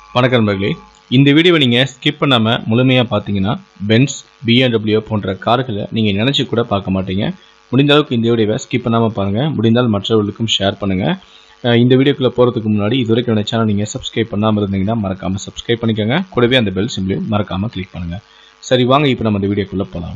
வணக்கம் நண்பர்களே இந்த வீடியோவை நீங்கள் ஸ்கிப் பண்ணாமல் முழுமையாக பார்த்தீங்கன்னா பென்ஸ் பிஎன்டபிள்யூ போன்ற கார்களை நீங்கள் நினச்சி கூட பார்க்க மாட்டீங்க முடிந்த அளவுக்கு இந்த வீடியோவை ஸ்கிப் பண்ணாமல் பாருங்கள் முடிந்தால் மற்றவர்களுக்கும் ஷேர் பண்ணுங்கள் அஹ் இந்த வீடியோக்குள்ளே போகிறதுக்கு முன்னாடி இது வரைக்கும் என்னோட சேனல் நீங்கள் சப்ஸ்கிரைப் பண்ணாமல் இருந்தீங்கன்னா மறக்காமல் சப்ஸ்கிரைப் பண்ணிக்கோங்க கூடவே அந்த பெல் சிம்லையும் மறக்காமல் கிளிக் பண்ணுங்கள் சரி வாங்க இப்போ நம்ம இந்த வீடியோக்குள்ளே போகலாம்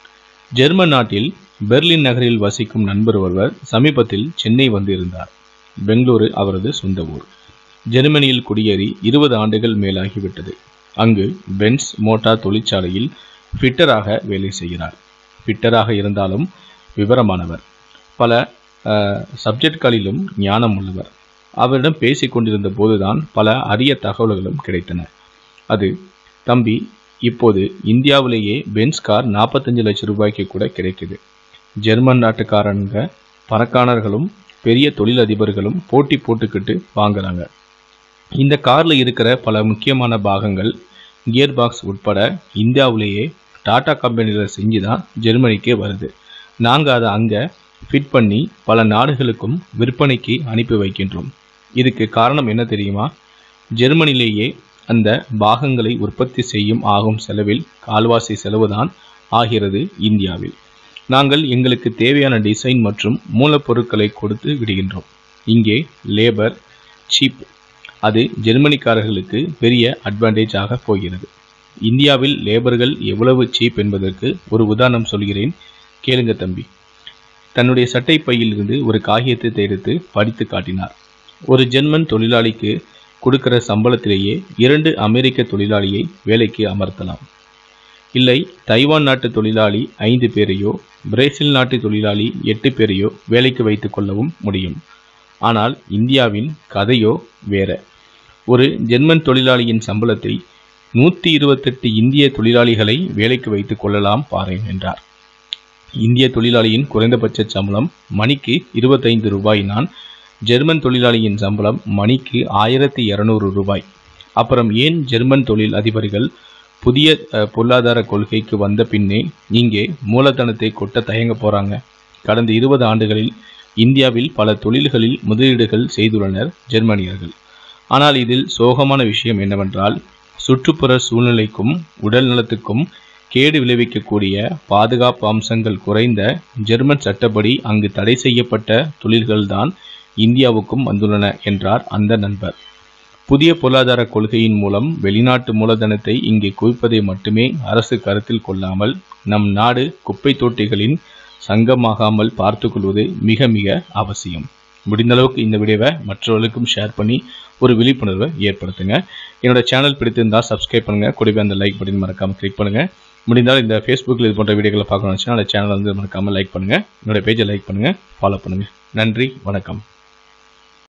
ஜெர்மன் நாட்டில் பெர்லின் நகரில் வசிக்கும் நண்பர் ஒருவர் சமீபத்தில் சென்னை வந்திருந்தார் பெங்களூரு அவரது சொந்த ஊர் ஜெர்மனியில் குடியேறி இருபது ஆண்டுகள் மேலாகிவிட்டது அங்கு பென்ஸ் மோட்டார் தொழிற்சாலையில் ஃபிட்டராக வேலை செய்கிறார் ஃபிட்டராக இருந்தாலும் விவரமானவர் பல சப்ஜெக்ட்களிலும் ஞானம் உள்ளவர் அவரிடம் பேசிக் கொண்டிருந்த போதுதான் பல அரிய தகவல்களும் கிடைத்தன அது தம்பி இப்போது இந்தியாவிலேயே பென்ஸ் கார் நாற்பத்தஞ்சு லட்சம் ரூபாய்க்கு கூட கிடைக்குது ஜெர்மன் நாட்டுக்காரங்க பணக்காரர்களும் பெரிய தொழிலதிபர்களும் போட்டி போட்டுக்கிட்டு வாங்குறாங்க இந்த காரில் இருக்கிற பல முக்கியமான பாகங்கள் கியர் பாக்ஸ் உட்பட இந்தியாவிலேயே டாடா கம்பெனியில் செஞ்சு தான் ஜெர்மனிக்கே வருது நாங்கள் அதை அங்கே ஃபிட் பண்ணி பல நாடுகளுக்கும் விற்பனைக்கு அனுப்பி வைக்கின்றோம் இதுக்கு காரணம் என்ன தெரியுமா ஜெர்மனிலேயே அந்த பாகங்களை உற்பத்தி செய்யும் ஆகும் செலவில் கால்வாசி செலவுதான் ஆகிறது இந்தியாவில் நாங்கள் எங்களுக்கு தேவையான டிசைன் மற்றும் மூலப்பொருட்களை கொடுத்து விடுகின்றோம் இங்கே லேபர் சீப் அது ஜெர்மனிக்காரர்களுக்கு பெரிய அட்வான்டேஜ் ஆக போகிறது இந்தியாவில் லேபர்கள் எவ்வளவு சீப் என்பதற்கு ஒரு உதாரணம் சொல்கிறேன் கேளுங்க தம்பி தன்னுடைய சட்டை பையிலிருந்து ஒரு காகிதத்தை எடுத்து படித்து காட்டினார் ஒரு ஜெர்மன் தொழிலாளிக்கு கொடுக்கிற சம்பளத்திலேயே இரண்டு அமெரிக்க தொழிலாளியை வேலைக்கு அமர்த்தலாம் இல்லை தைவான் நாட்டு தொழிலாளி ஐந்து பேரையோ பிரேசில் நாட்டு தொழிலாளி எட்டு பேரையோ வேலைக்கு வைத்துக் கொள்ளவும் முடியும் ஆனால் இந்தியாவின் கதையோ வேற ஒரு ஜெர்மன் தொழிலாளியின் சம்பளத்தை நூற்றி இருபத்தெட்டு இந்திய தொழிலாளிகளை வேலைக்கு வைத்துக் கொள்ளலாம் பாருங்கள் என்றார் இந்திய தொழிலாளியின் குறைந்தபட்ச சம்பளம் மணிக்கு இருபத்தைந்து ரூபாய் நான் ஜெர்மன் தொழிலாளியின் சம்பளம் மணிக்கு ஆயிரத்தி இரநூறு ரூபாய் அப்புறம் ஏன் ஜெர்மன் தொழில் அதிபர்கள் புதிய அஹ், பொருளாதார கொள்கைக்கு வந்த பின்னே இங்கே மூலதனத்தை கொட்ட தயங்க போறாங்க கடந்த இருபது ஆண்டுகளில் இந்தியாவில் பல தொழில்களில் முதலீடுகள் செய்துள்ளனர் ஜெர்மனியர்கள் ஆனால் இதில் சோகமான விஷயம் என்னவென்றால் சுற்றுப்புற சூழ்நிலைக்கும் உடல் நலத்துக்கும் கேடு விளைவிக்கக்கூடிய பாதுகாப்பு அம்சங்கள் குறைந்த ஜெர்மன் சட்டப்படி அங்கு தடை செய்யப்பட்ட தொழில்கள்தான் இந்தியாவுக்கும் வந்துள்ளன என்றார் அந்த நண்பர் புதிய பொருளாதார கொள்கையின் மூலம் வெளிநாட்டு மூலதனத்தை இங்கே குவிப்பதை மட்டுமே அரசு கருத்தில் கொள்ளாமல் நம் நாடு குப்பை தொட்டிகளின் சங்கமாகாமல் பார்த்துக்கொள்வது மிக மிக அவசியம் முடிந்த அளவுக்கு இந்த வீடியோவை மற்றவர்களுக்கும் ஷேர் பண்ணி ஒரு விழிப்புணர்வை ஏற்படுத்துங்க என்னோட சேனல் பிடித்திருந்தால் சப்ஸ்கிரைப் பண்ணுங்க கூடவே அந்த லைக் பட்டன் மறக்காம கிளிக் பண்ணுங்க முடிந்தால் இந்த ஃபேஸ்புக்கில் இது போன்ற வீடியோக்களை பார்க்கணும்னு வச்சுன்னா அந்த சேனல் வந்து மறக்காம லைக் பண்ணுங்க என்னோட பேஜை லைக் பண்ணுங்க ஃபாலோ பண்ணுங்க நன்றி வணக்கம்